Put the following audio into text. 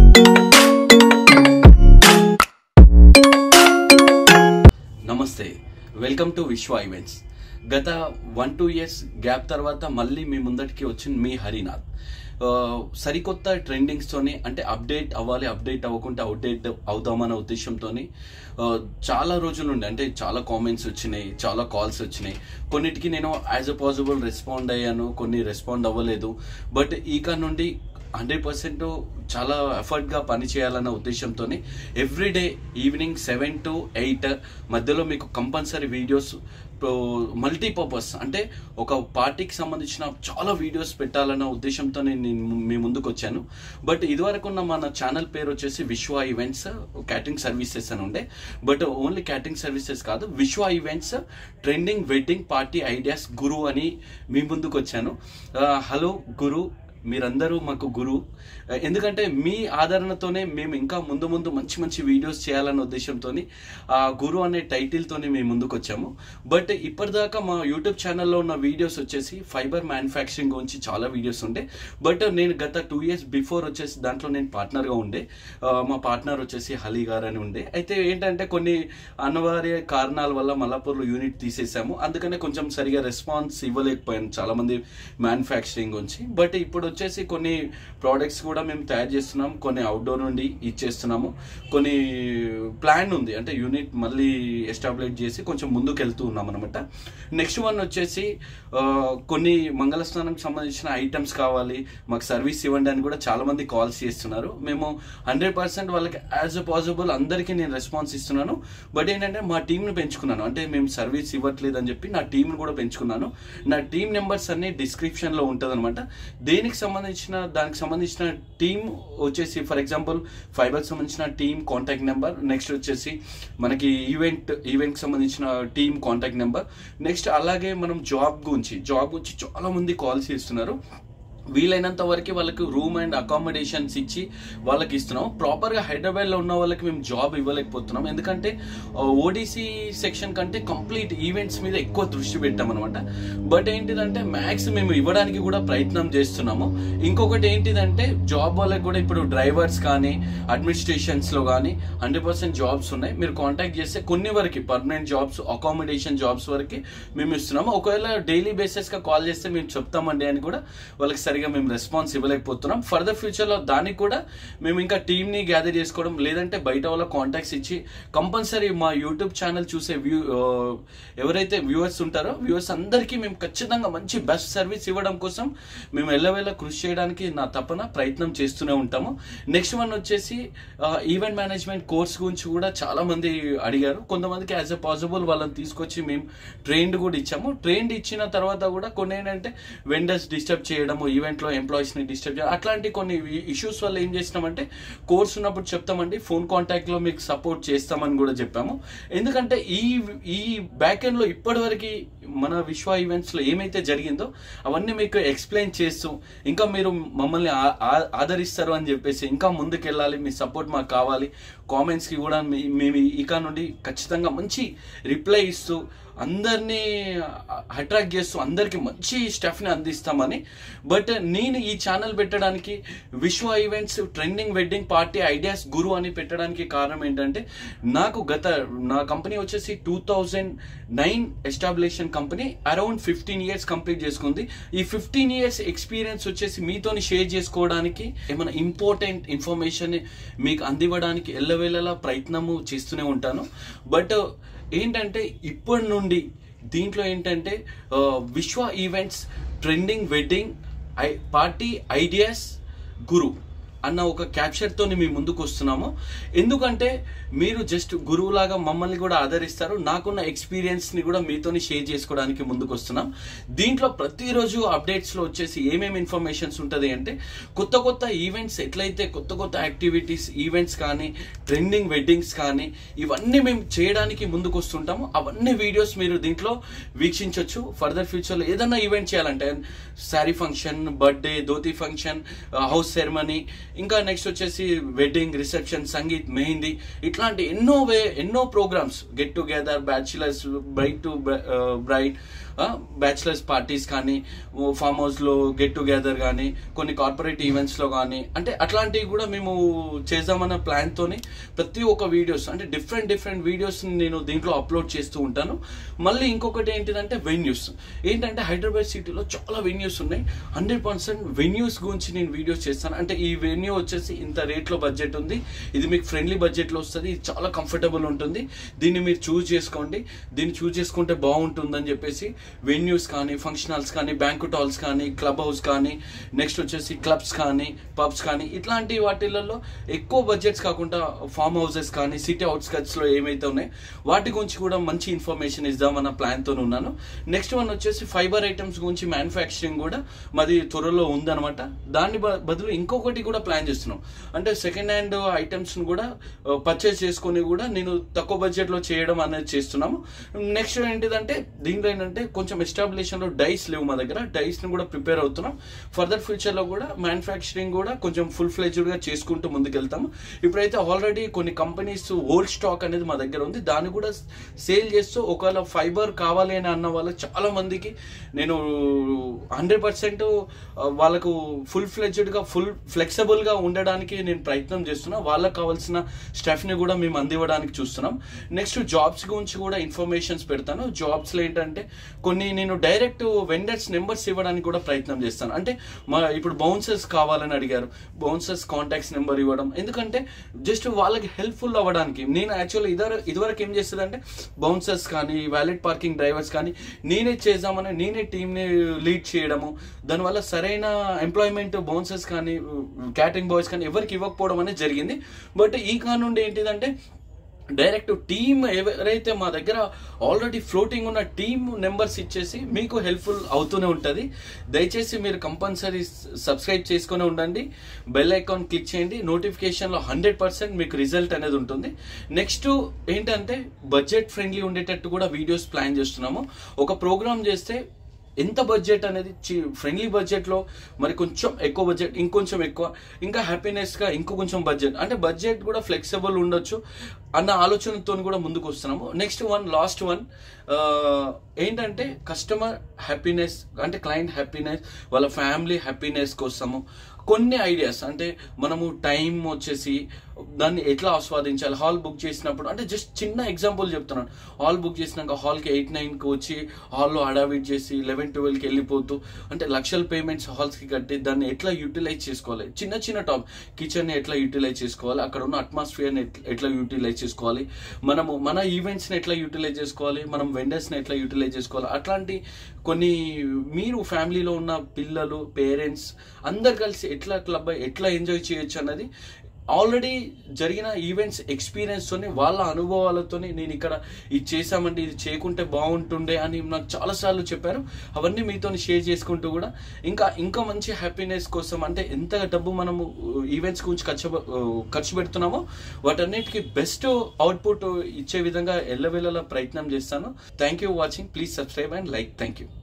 నమస్తే welcome to Vishwa events గత one two years gap తర్వాత మళ్ళీ మీ ముందటికి వచ్చింది మీ హరినాథ్ ఆ, సరికొత్త ట్రెండింగ్స్తోని అంటే అప్డేట్ అవ్వాలి అప్డేట్ అవ్వకుండా అవుట్డేట్ అవుదామన్న ఉద్దేశంతో చాలా రోజుల నుండి అంటే చాలా కామెంట్స్ వచ్చినాయి చాలా కాల్స్ వచ్చినాయి కొన్నిటికి నేను యాజ్ అ పాసిబుల్ రెస్పాండ్ అయ్యాను కొన్ని రెస్పాండ్ అవ్వలేదు బట్ ఇక నుండి హండ్రెడ్ పర్సెంట్ చాలా ఎఫర్ట్గా పని చేయాలన్న ఉద్దేశంతో everyday evening seven to eight మధ్యలో మీకు కంపల్సరీ వీడియోస్ మల్టీపర్పస్ అంటే ఒక పార్టీకి సంబంధించిన చాలా వీడియోస్ పెట్టాలన్న ఉద్దేశంతో నేను మీ ముందుకు వచ్చాను బట్ ఇదివరకు ఉన్న మన ఛానల్ పేరు వచ్చేసి విశ్వ ఈవెంట్స్ క్యాటరింగ్ సర్వీసెస్ అని ఉండే బట్ ఓన్లీ క్యాటరింగ్ సర్వీసెస్ కాదు Vishwa events trending wedding party ideas guru అని మీ ముందుకు వచ్చాను హలో గురు మీరందరూ మాకు గురు ఎందుకంటే మీ ఆదరణతోనే మేము ఇంకా ముందు ముందు మంచి మంచి వీడియోస్ చేయాలన్న ఉద్దేశంతో ఆ గురు అనే టైటిల్తోనే మేము ముందుకు వచ్చాము బట్ ఇప్పటిదాకా మా యూట్యూబ్ ఛానల్లో ఉన్న వీడియోస్ వచ్చేసి ఫైబర్ మ్యానుఫ్యాక్చరింగ్ గురించి చాలా వీడియోస్ ఉండే బట్ నేను గత టూ ఇయర్స్ బిఫోర్ వచ్చేసి దాంట్లో నేను పార్ట్నర్గా ఉండే ఆ, మా పార్ట్నర్ వచ్చేసి హలీ గారు అని ఉండే అయితే ఏంటంటే కొన్ని అనివార్య కారణాల వల్ల మల్లాపూర్లో యూనిట్ తీసేసాము అందుకనే కొంచెం సరిగా రెస్పాన్స్ ఇవ్వలేకపోయాను చాలా మంది మ్యానుఫ్యాక్చరింగ్ గురించి బట్ ఇప్పుడు వచ్చేసి కొన్ని ప్రోడక్ట్స్ కూడా మేము తయారు చేస్తున్నాం కొన్ని అవుట్డోర్ నుండి ఇచ్చేస్తున్నాము కొన్ని ప్లాన్ ఉంది అంటే యూనిట్ మళ్ళీ ఎస్టాబ్లిష్ చేసి కొంచెం ముందుకు వెళ్తూ ఉన్నాం అనమాట నెక్స్ట్ వన్ వచ్చేసి ఆ, కొన్ని మంగళ స్నానంకి సంబంధించిన ఐటమ్స్ కావాలి మాకు సర్వీస్ ఇవ్వండి అని కూడా చాలా మంది కాల్స్ చేస్తున్నారు మేము హండ్రెడ్ పర్సెంట్ వాళ్ళకి యాజ్ అ పాసిబుల్ అందరికీ నేను రెస్పాన్స్ ఇస్తున్నాను బట్ ఏంటంటే మా టీంని పెంచుకున్నాను అంటే మేము సర్వీస్ ఇవ్వట్లేదు అని చెప్పి నా టీంని కూడా పెంచుకున్నాను నా టీం నెంబర్స్ అన్ని డిస్క్రిప్షన్లో ఉంటుంది అనమాట దేనికి సంబంధించిన దానికి సంబంధించిన టీం వచ్చేసి ఫర్ ఎగ్జాంపుల్ ఫైబర్కి సంబంధించిన టీం కాంటాక్ట్ నెంబర్ నెక్స్ట్ వచ్చేసి మనకి ఈవెంట్ ఈవెంట్కి సంబంధించిన టీం కాంటాక్ట్ నెంబర్ నెక్స్ట్ అలాగే మనం జాబ్ గురించి జాబ్ గురించి చాలా మంది కాల్స్ చేస్తున్నారు వీలైనంత వరకు వాళ్ళకి రూమ్ అండ్ అకామిడేషన్స్ ఇచ్చి వాళ్ళకి ఇస్తున్నాం ప్రాపర్గా హైదరాబాద్లో ఉన్న వాళ్ళకి మేము జాబ్ ఇవ్వలేకపోతున్నాం ఎందుకంటే ఓడిసి సెక్షన్ కంటే కంప్లీట్ ఈవెంట్స్ మీద ఎక్కువ దృష్టి పెట్టాం అనమాట బట్ ఏంటిదంటే మ్యాక్స్ మేము ఇవ్వడానికి కూడా ప్రయత్నం చేస్తున్నాము ఇంకొకటి ఏంటిదంటే జాబ్ వాళ్ళకి కూడా ఇప్పుడు డ్రైవర్స్ కానీ అడ్మినిస్ట్రేషన్స్లో కానీ హండ్రెడ్ పర్సెంట్ జాబ్స్ ఉన్నాయి మీరు కాంటాక్ట్ చేస్తే కొన్ని వరకు పర్మనెంట్ జాబ్స్ అకామిడేషన్ జాబ్స్ వరకు మేము ఇస్తున్నాము ఒకవేళ డైలీ బేసిస్గా కాల్ చేస్తే మేము చెప్తామండి అని కూడా వాళ్ళకి సరిగా మేము రెస్పాన్స్ ఇవ్వలేకపోతున్నాం ఫర్దర్ ఫ్యూచర్లో దానికి కూడా మేము ఇంకా టీమ్ని గ్యాదర్ చేసుకోవడం లేదంటే బయట వాళ్ళ కాంటాక్ట్స్ ఇచ్చి కంపల్సరీ మా యూట్యూబ్ ఛానల్ చూసే వ్యూ ఎవరైతే వ్యూవర్స్ ఉంటారో వ్యూవర్స్ అందరికీ మేము ఖచ్చితంగా మంచి బెస్ట్ సర్వీస్ ఇవ్వడం కోసం మేము ఎల్లవేళ కృషి చేయడానికి నా తపన ప్రయత్నం చేస్తూనే ఉంటాము నెక్స్ట్ వన్ వచ్చేసి ఈవెంట్ మేనేజ్మెంట్ కోర్స్ గురించి కూడా చాలా మంది అడిగారు కొంతమందికి యాజ్ ఎ పాసిబుల్ వాళ్ళని తీసుకొచ్చి మేము ట్రైన్డ్ కూడా ఇచ్చాము ట్రైన్డ్ ఇచ్చిన తర్వాత కూడా కొన్ని ఏంటంటే వెండర్స్ డిస్టర్బ్ చేయడము ఈవెంట్లో ఎంప్లాయీస్ని డిస్టర్బ్ చేయడం అట్లాంటి కొన్ని ఇష్యూస్ వల్ల ఏం చేసినామంటే కోర్స్ ఉన్నప్పుడు చెప్తామండి ఫోన్ కాంటాక్ట్లో మీకు సపోర్ట్ చేస్తామని కూడా చెప్పాము ఎందుకంటే ఈ ఈ బ్యాక్ ఎండ్లో ఇప్పటివరకు మన విశ్వ ఈవెంట్స్లో ఏమైతే జరిగిందో అవన్నీ మీకు ఎక్స్ప్లెయిన్ చేస్తూ ఇంకా మీరు మమ్మల్ని ఆ- ఆ- ఆదరిస్తారు అని చెప్పేసి ఇంకా ముందుకు వెళ్ళాలి మీ సపోర్ట్ మాకు కావాలి కామెంట్స్కి కూడా మీ- మేము ఇక నుండి ఖచ్చితంగా మంచి రిప్లై ఇస్తూ అందరినీ అట్రాక్ట్ చేస్తూ అందరికి మంచి స్టఫ్ని అందిస్తామని బట్ నేను ఈ ఛానల్ పెట్టడానికి Vishwa events trending wedding party ideas guru అని పెట్టడానికి కారణం ఏంటంటే నాకు గత నా కంపెనీ వచ్చేసి two thousand nine establishment company around fifteen years complete చేసుకుంది ఈ ఫిఫ్టీన్ ఇయర్స్ ఎక్స్పీరియన్స్ వచ్చేసి మీతోని షేర్ చేసుకోవడానికి ఏమైనా ఇంపార్టెంట్ ఇన్ఫర్మేషన్ మీకు అందివ్వడానికి ఎల్లవేళలా ప్రయత్నము చేస్తూనే ఉంటాను బట్ ఏంటంటే ఇప్పటి నుండి దీంట్లో ఏంటంటే ఆ, విశ్వ ఈవెంట్స్ ట్రెండింగ్ వెడ్డింగ్ ఐ పార్టీ ఐడియాస్ గురు అన్న ఒక క్యాప్చర్తో మీ ముందుకు వస్తున్నాము ఎందుకంటే మీరు జస్ట్ గురువులాగా మమ్మల్ని కూడా ఆదరిస్తారు నాకున్న ఎక్స్పీరియన్స్ని కూడా మీతోని షేర్ చేసుకోవడానికి ముందుకు వస్తున్నాం దీంట్లో ప్రతిరోజు అప్డేట్స్లో వచ్చేసి ఏమేమి ఇన్ఫర్మేషన్స్ ఉంటుంది అంటే కొత్త కొత్త ఈవెంట్స్ ఎట్లయితే కొత్త కొత్త యాక్టివిటీస్ ఈవెంట్స్ కానీ ట్రెండింగ్ వెడ్డింగ్స్ కానీ ఇవన్నీ మేము చేయడానికి ముందుకు వస్తుంటాము అవన్నీ వీడియోస్ మీరు దీంట్లో వీక్షించవచ్చు ఫర్దర్ ఫ్యూచర్లో ఏదైనా ఈవెంట్ చేయాలంటే sari function birthday dhoti function house ceremony ఇంకా నెక్స్ట్ వచ్చేసి వెడ్డింగ్ రిసెప్షన్ సంగీత్ మెహందీ ఇట్లాంటి ఎన్నో వే ఎన్నో programs get together bachelors bright to bright bachelors parties కానీ ఫామ్ హౌస్లో గెట్ టుగెదర్ కానీ కొన్ని కార్పొరేట్ ఈవెంట్స్లో కానీ అంటే అట్లాంటివి కూడా మేము చేద్దామన్న ప్లాన్తోని ప్రతి ఒక్క వీడియోస్ అంటే డిఫరెంట్ డిఫరెంట్ వీడియోస్ నేను దీంట్లో అప్లోడ్ చేస్తూ ఉంటాను మళ్ళీ ఇంకొకటి ఏంటిదంటే వెన్యూస్ ఏంటంటే హైదరాబాద్ సిటీలో చాలా వెన్యూస్ ఉన్నాయి హండ్రెడ్ పర్సెంట్ వెన్యూస్ గురించి నేను వీడియోస్ చేస్తాను అంటే ఈ వెన్యూ వచ్చేసి ఇంత రేట్లో బడ్జెట్ ఉంది ఇది మీకు ఫ్రెండ్లీ బడ్జెట్లో వస్తుంది ఇది చాలా కంఫర్టబుల్ ఉంటుంది దీన్ని మీరు చూస్ చేసుకోండి దీన్ని చూస్ చేసుకుంటే బాగుంటుందని చెప్పేసి వెన్యూస్ కానీ ఫంక్షన్ హాల్స్ కానీ బ్యాంకుట్ హాల్స్ కానీ క్లబ్ హౌస్ కానీ నెక్స్ట్ వచ్చేసి క్లబ్స్ కానీ పబ్స్ కానీ ఇట్లాంటి వాటిలలో ఎక్కువ బడ్జెట్స్ కాకుండా ఫామ్ హౌసెస్ కానీ సిటీ అవుట్స్కట్స్లో ఏమైతే ఉన్నాయో వాటి గురించి కూడా మంచి ఇన్ఫర్మేషన్ ఇద్దామన్న ప్లాన్తో ఉన్నాను నెక్స్ట్ వన్ వచ్చేసి ఫైబర్ ఐటమ్స్ గురించి మ్యానుఫ్యాక్చరింగ్ కూడా మాది త్వరలో ఉందన్నమాట దాని బ- బదులు ఇంకొకటి కూడా ప్లాన్ చేస్తున్నాం అంటే సెకండ్ హ్యాండ్ ఐటమ్స్ కూడా పర్చేస్ చేసుకొని కూడా నేను తక్కువ బడ్జెట్లో చేయడం అనేది చేస్తున్నాము నెక్స్ట్ ఏంటిదంటే దీంట్లో ఏంటంటే కొంచెం ఎస్టాబ్లిషన్లో డైస్ లేవు మా దగ్గర డైస్ని కూడా ప్రిపేర్ అవుతున్నాం ఫర్దర్ ఫ్యూచర్లో కూడా మ్యానుఫ్యాక్చరింగ్ కూడా కొంచెం ఫుల్ ఫ్లెజ్డ్గా చేసుకుంటూ ముందుకెళ్తాము ఇప్పుడైతే ఆల్రెడీ కొన్ని కంపెనీస్ ఓల్డ్ స్టాక్ అనేది మా దగ్గర ఉంది దాన్ని కూడా సేల్ చేస్తూ ఒకవేళ ఫైబర్ కావాలి అని అన్న వాళ్ళకి చాలా మందికి నేను హండ్రెడ్ పర్సెంట్ వాళ్ళకు ఫుల్ ఫ్లెజ్డ్గా ఫుల్ ఫ్లెక్సిబుల్గా ఉండడానికి నేను ప్రయత్నం చేస్తున్నా వాళ్ళకి కావాల్సిన స్టాఫ్ని కూడా మేము అందివ్వడానికి చూస్తున్నాం నెక్స్ట్ జాబ్స్ గురించి కూడా ఇన్ఫర్మేషన్స్ పెడతాను జాబ్స్లో ఏంటంటే కొన్ని నేను డైరెక్ట్ వెండర్స్ నెంబర్స్ ఇవ్వడానికి కూడా ప్రయత్నం చేస్తాను అంటే మా ఇప్పుడు బౌన్సర్స్ కావాలని అడిగారు బౌన్సర్స్ కాంటాక్ట్స్ నెంబర్ ఇవ్వడం ఎందుకంటే జస్ట్ వాళ్ళకి హెల్ప్ఫుల్ అవ్వడానికి నేను యాక్చువల్లీ ఇదర ఇదివరకు ఏం చేస్తుందంటే బౌన్సర్స్ కానీ వ్యాలెట్ పార్కింగ్ డ్రైవర్స్ కానీ నేనే చేద్దామని నేనే టీంని లీడ్ చేయడము దానివల్ల సరైన ఎంప్లాయ్మెంట్ బౌన్సర్స్ కానీ క్యాటరింగ్ బాయ్స్ కానీ ఎవరికి ఇవ్వకపోవడం అనేది జరిగింది బట్ ఈ కానుండి ఏంటిదంటే డైరెక్ట్ టీమ్ ఎవరైతే మా దగ్గర ఆల్రెడీ ఫ్లోటింగ్ ఉన్న టీమ్ నెంబర్స్ ఇచ్చేసి మీకు హెల్ప్ఫుల్ అవుతూనే ఉంటుంది దయచేసి మీరు కంపల్సరీ సబ్స్క్రైబ్ చేసుకుని ఉండండి బెల్ ఐకాన్ క్లిక్ చేయండి నోటిఫికేషన్లో హండ్రెడ్ పర్సెంట్ మీకు రిజల్ట్ అనేది ఉంటుంది నెక్స్ట్ ఏంటంటే బడ్జెట్ ఫ్రెండ్లీ ఉండేటట్టు కూడా వీడియోస్ ప్లాన్ చేస్తున్నాము ఒక ప్రోగ్రామ్ చేస్తే ఎంత బడ్జెట్ అనేది ఫ్రెండ్లీ బడ్జెట్లో మరి కొంచెం ఎక్కువ బడ్జెట్ ఇంకొంచెం ఎక్కువ ఇంకా హ్యాపీనెస్గా ఇంకో కొంచెం బడ్జెట్ అంటే బడ్జెట్ కూడా ఫ్లెక్సిబుల్ ఉండొచ్చు అన్న ఆలోచనతో కూడా ముందుకు వస్తున్నాము నెక్స్ట్ వన్ లాస్ట్ వన్ ఏంటంటే కస్టమర్ హ్యాపీనెస్ అంటే క్లయింట్ హ్యాపీనెస్ వాళ్ళ ఫ్యామిలీ హ్యాపీనెస్ కోసము కొన్ని ఐడియాస్ అంటే మనము టైం వచ్చేసి దాన్ని ఎట్లా ఆస్వాదించాలి హాల్ బుక్ చేసినప్పుడు అంటే జస్ట్ చిన్న ఎగ్జాంపుల్ చెప్తున్నాను హాల్ బుక్ చేసినాక హాల్కి ఎయిట్ నైన్కి వచ్చి హాల్లో అడావిట్ చేసి లెవెన్ ట్వెల్వ్కి వెళ్ళిపోతూ అంటే లక్షల పేమెంట్స్ హాల్స్కి కట్టి దాన్ని ఎట్లా యూటిలైజ్ చేసుకోవాలి చిన్న చిన్న టాప్ కిచెన్ని ఎట్లా యూటిలైజ్ చేసుకోవాలి అక్కడ ఉన్న అట్మాస్ఫియర్ని ఎట్లా యూటిలైజ్ చేసుకోవాలి మనము మన ఈవెంట్స్ని ఎట్లా యూటిలైజ్ చేసుకోవాలి మనం వెండర్స్ని ఎట్లా యూటిలైజ్ చేసుకోవాలి అట్లాంటి కొన్ని మీరు ఫ్యామిలీలో ఉన్న పిల్లలు పేరెంట్స్ అందరు కలిసి ఎట్లా క్లబ్ ఎట్లా ఎంజాయ్ చేయొచ్చు అన్నది ఆల్రెడీ జరిగిన ఈవెంట్స్ ఎక్స్పీరియన్స్తోని వాళ్ళ అనుభవాలతోని నేను ఇక్కడ ఇది చేశామండి ఇది చేయకుంటే బాగుంటుండే అని నాకు చాలాసార్లు చెప్పారు అవన్నీ మీతో షేర్ చేసుకుంటూ కూడా ఇంకా ఇంకా మంచి హ్యాపీనెస్ కోసం అంటే ఎంత డబ్బు మనము ఈవెంట్స్ గురించి ఖర్చు ఖర్చు పెడుతున్నామో వాటన్నిటికీ బెస్ట్ అవుట్పుట్ ఇచ్చే విధంగా ఎల్లవెల్లలా ప్రయత్నం చేస్తాను thank you watching please subscribe and like thank you